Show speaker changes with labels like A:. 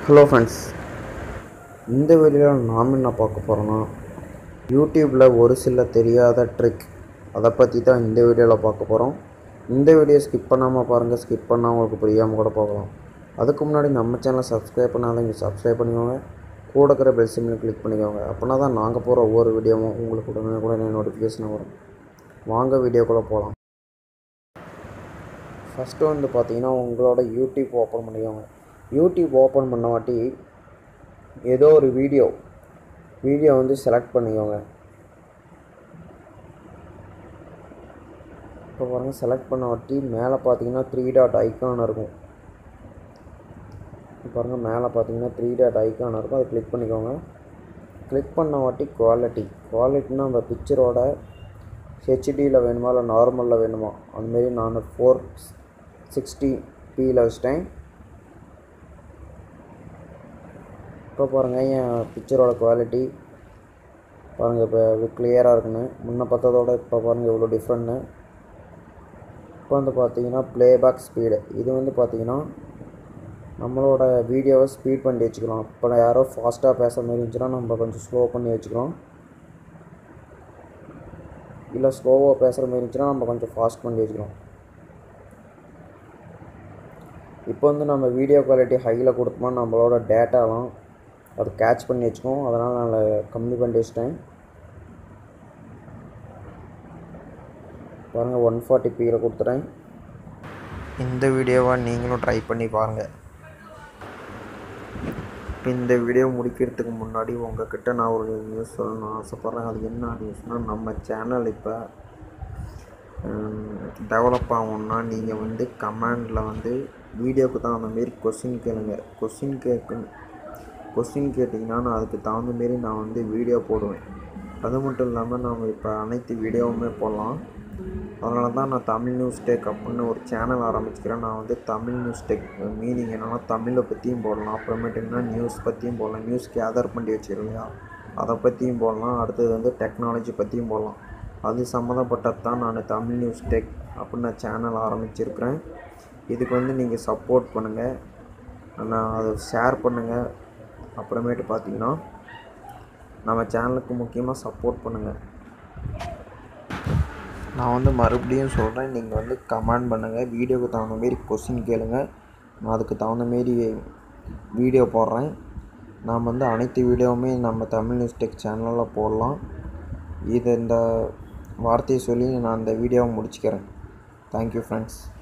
A: hello friends இந்த வீடியோவில் நாம் என்ன பார்க்க போகிறோன்னா யூடியூப்பில் ஒரு சில தெரியாத ட்ரிக் அதை பற்றி தான் இந்த வீடியோவில் பார்க்க போகிறோம் இந்த வீடியோ ஸ்கிப் பண்ணாமல் பாருங்கள் ஸ்கிப் பண்ணால் உங்களுக்கு புரியாமல் கூட போகலாம் அதுக்கு முன்னாடி நம்ம சேனலை சப்ஸ்கிரைப் பண்ணாதவங்க சப்ஸ்கிரைப் பண்ணிக்கோங்க கூட இருக்கிற பெல் சிம்மில் கிளிக் பண்ணிக்கோங்க அப்படின்னா தான் நாங்கள் போகிற ஒவ்வொரு வீடியோவும் உங்களுக்கு உடனே கூட நோட்டிஃபிகேஷன் வரும் வாங்க வீடியோக்குள்ளே போகலாம் ஃபஸ்ட்டு வந்து பார்த்தீங்கன்னா உங்களோட யூடியூப் ஓப்பன் பண்ணிக்கோங்க யூடியூப் ஓப்பன் பண்ண வாட்டி ஏதோ ஒரு வீடியோ வீடியோ வந்து செலக்ட் பண்ணிக்கோங்க இப்போ பாருங்கள் செலக்ட் பண்ண வாட்டி மேலே பார்த்தீங்கன்னா த்ரீ டாட் ஐக்கான் இருக்கும் இப்போ பாருங்கள் மேலே பார்த்தீங்கன்னா த்ரீ டாட் ஐக்கான் இருக்கும் அதை கிளிக் பண்ணிக்கோங்க கிளிக் பண்ண வாட்டி குவாலிட்டி குவாலிட்டினா நம்ம பிக்சரோட ஹெச்டியில் வேணுமா இல்லை நார்மலில் வேணுமா அதுமாரி நான் ஃபோர் சிக்ஸ்டி பியில் வச்சிட்டேன் இப்போ பாருங்கள் என் பிக்சரோட குவாலிட்டி பாருங்கள் இப்போ இது கிளியராக இருக்குன்னு முன்ன பார்த்ததோட இப்போ பாருங்கள் இவ்வளோ டிஃப்ரெண்ட்னு இப்போ வந்து பார்த்தீங்கன்னா ப்ளேபேக் ஸ்பீடு இது வந்து பார்த்தீங்கன்னா நம்மளோட வீடியோவை ஸ்பீட் பண்ணி வச்சுக்கலாம் இப்போ யாரோ ஃபாஸ்ட்டாக பேசுகிற மாதிரி இருந்துச்சுன்னா நம்ம கொஞ்சம் ஸ்லோ பண்ணி வச்சுக்கிறோம் இல்லை ஸ்லோவாக பேசுகிற மாதிரி இருந்துச்சுன்னா நம்ம கொஞ்சம் ஃபாஸ்ட் பண்ணி வச்சுக்கிறோம் இப்போ வந்து நம்ம வீடியோ குவாலிட்டி ஹையில் கொடுத்தோம்னா நம்மளோட டேட்டாலாம் அது கேட்ச் பண்ணி வச்சுக்கோம் அதனால் நான் கம்மி பண்ணி வச்சிட்டேன் பாருங்கள் ஒன் ஃபார்ட்டி பியில் கொடுத்துட்டேன் இந்த வீடியோவை நீங்களும் ட்ரை பண்ணி பாருங்கள் இப்போ இந்த வீடியோ முடிக்கிறதுக்கு முன்னாடி உங்ககிட்ட நான் ஒரு நியூஸ் சொல்லணும்னு ஆசைப்பட்றேன் அது என்ன நியூஸ்னால் நம்ம சேனல் இப்போ டெவலப் ஆகணும்னா நீங்கள் வந்து கமெண்டில் வந்து வீடியோக்கு தகுந்த மாரி கொஸ்டின் கேளுங்க கொஸ்டின் கேட்க கொஸ்டின் கேட்டிங்கன்னா நான் அதுக்கு தகுந்த மாரி நான் வந்து வீடியோ போடுவேன் அது மட்டும் இல்லாமல் நாம் இப்போ அனைத்து வீடியோவுமே போடலாம் அதனால தான் நான் தமிழ் நியூஸ் டெக் அப்படின்னு ஒரு சேனல் ஆரம்பிச்சுக்கிறேன் நான் வந்து தமிழ் நியூஸ் டெக் மீனிங் என்னென்னா தமிழை பற்றியும் போடலாம் அப்புறமேட்டுங்கன்னா நியூஸ் பற்றியும் போடலாம் நியூஸ் கேதர் பண்ணி வச்சுருலையா அதை பற்றியும் போடலாம் அடுத்தது வந்து டெக்னாலஜி பற்றியும் போடலாம் அது சம்மந்தப்பட்டது தான் நான் தமிழ் நியூஸ் டெக் அப்படின்னு சேனல் ஆரம்பிச்சிருக்கிறேன் இதுக்கு வந்து நீங்கள் சப்போர்ட் பண்ணுங்கள் நான் அதை ஷேர் பண்ணுங்கள் அப்புறமேட்டு பார்த்தீங்கன்னா நம்ம சேனலுக்கு முக்கியமாக சப்போர்ட் பண்ணுங்கள் நான் வந்து மறுபடியும் சொல்கிறேன் நீங்கள் வந்து கமெண்ட் பண்ணுங்கள் வீடியோவுக்கு தகுந்த மாரி கொஸ்டின் கேளுங்க நான் அதுக்கு தகுந்த மாரி வீடியோ போடுறேன் நாம் வந்து அனைத்து வீடியோவுமே நம்ம தமிழ் நியூஸ் டெக் சேனலில் போடலாம் இது இந்த வார்த்தையை சொல்லி நான் அந்த வீடியோவை முடிச்சுக்கிறேன் தேங்க்யூ ஃப்ரெண்ட்ஸ்